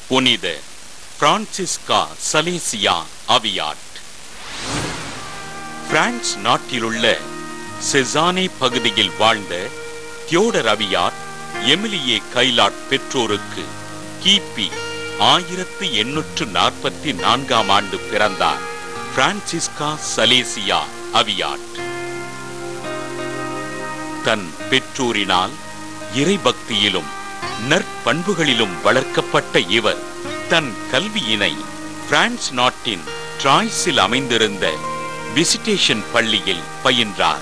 புனித Francesca சலேசியா அவியாட் France நாட்டிலுள்ள செசானே பகுதியில் வாழ்ந்த தியோடர் அவியாட் எமிலியே கைலாட் பெற்றோருக்கு கிபி ஆயிரத்து எண்ணூற்று நாற்பத்தி நான்காம் ஆண்டு பிறந்தார் பிரான்சிஸ்கா சலேசியா அவியாட் தன் பெற்றோரினால் இறைபக்தியிலும் நற்பண்புகளிலும் வளர்க்கப்பட்ட இவர் தன் கல்வியினை பிரான்ஸ் நாட்டின் டிராய்ஸில் அமைந்திருந்த விசிட்டேஷன் பள்ளியில் பயின்றார்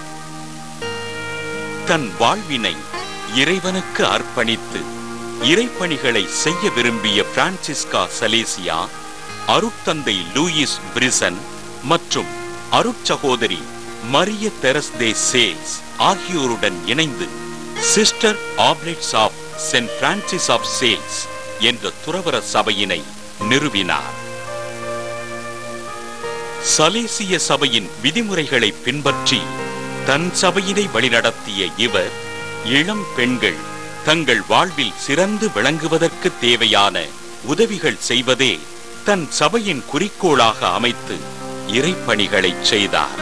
தன் வாழ்வினை இறைவனுக்கு அர்ப்பணித்து இறைப்பணிகளை செய்ய விரும்பிய பிரான்சிஸ்கா சலேசியா அருட்தந்தை லூயிஸ் பிரிசன் மற்றும் அருட்சகோதரி மரிய தெரஸ் தே சேல்ஸ் ஆகியோருடன் இணைந்து sister Oblates of Saint Francis of Sales என்ற துறவர சபையினை நிறுவினார் சலேசிய சபையின் விதிமுறைகளை பின்பற்றி தன் சபையினை வழிநடத்திய இவர் இளம் பெண்கள் தங்கள் வாழ்வில் சிறந்து விளங்குவதற்கு தேவையான உதவிகள் செய்வதே தன் சபையின் குறிக்கோளாக அமைத்து இறைப்பணிகளை செய்தார்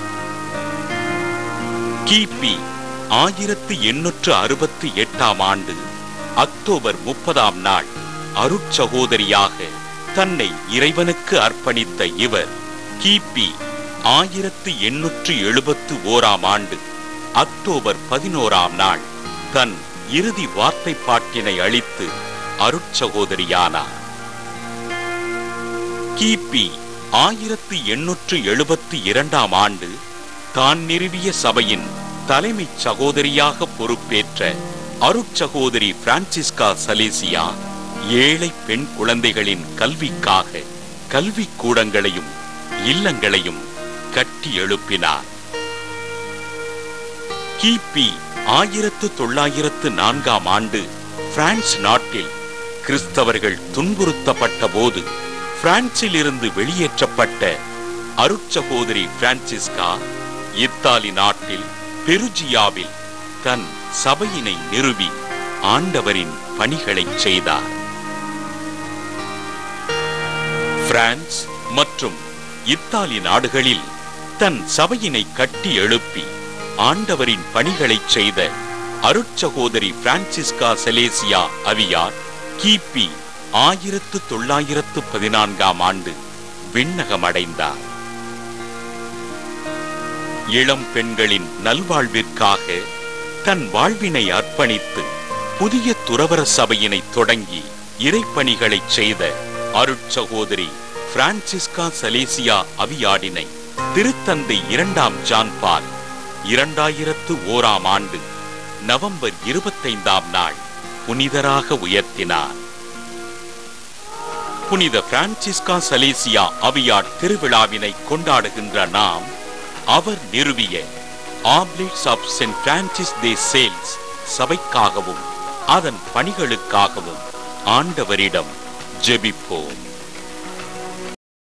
கிபி ஆயிரத்து எண்ணூற்று அறுபத்தி எட்டாம் ஆண்டு அக்டோபர் முப்பதாம் நாள் அருட்சகோதரியாக தன்னை இறைவனுக்கு அர்ப்பணித்த இவர் கிபி ஆயிரத்து எண்ணூற்று எழுபத்து ஓராம் ஆண்டு அக்டோபர் பதினோராம் நாள் தன் இறுதி வார்த்தை பாட்டினை அளித்து அருட்சகோதரியானார் கிபி ஆயிரத்து எண்ணூற்று எழுபத்தி இரண்டாம் ஆண்டு தான் நிறுவிய சபையின் தலைமைச் சகோதரியாக பொறுப்பேற்ற அருட்சகோதரி பிரான்சிஸ்கா சலேசியா ஏழை பெண் குழந்தைகளின் கல்விக்காக கல்விக் கூடங்களையும் இல்லங்களையும் கட்டி எழுப்பினார் கிபி ஆயிரத்து தொள்ளாயிரத்து நான்காம் ஆண்டு பிரான்ஸ் நாட்டில் கிறிஸ்தவர்கள் துன்புறுத்தப்பட்ட போது பிரான்சில் இருந்து வெளியேற்றப்பட்ட அருட்சகோதரி பிரான்சிஸ்கா இத்தாலி நாட்டில் பெருஜியாவில் தன் சபையினை நிறுவி ஆண்டவரின் பணிகளை செய்தார் பிரான்ஸ் மற்றும் இத்தாலி நாடுகளில் தன் சபையினை கட்டி எழுப்பி ஆண்டவரின் பணிகளை செய்த அருட்சகோதரி பிரான்சிஸ்கா செலேசியா அவியார் கிபி ஆயிரத்து தொள்ளாயிரத்து பதினான்காம் ஆண்டு விண்ணகமடைந்தார் இளம் பெண்களின் நல்வாழ்விற்காக தன் வாழ்வினை அர்ப்பணித்து புதிய துறவர சபையினை தொடங்கி இறைப்பணிகளை செய்த அருட்சகோதரி பிரான்சிஸ்கா சலேசியா அவியாடினை திருத்தந்தை இரண்டாம் ஜான் பால் இரண்டாயிரத்து ஓராம் ஆண்டு நவம்பர் இருபத்தைந்தாம் நாள் புனிதராக உயர்த்தினார் புனித பிரான்சிஸ்கா சலேசியா அவியாட் திருவிழாவினை கொண்டாடுகின்ற நாம் அவர் நிறுவிய Oblates of Saint Francis de Sales சபைக்காகவும் அதன் பணிகளுக்காகவும் ஆண்டவரிடம் ஜெபிப்போம்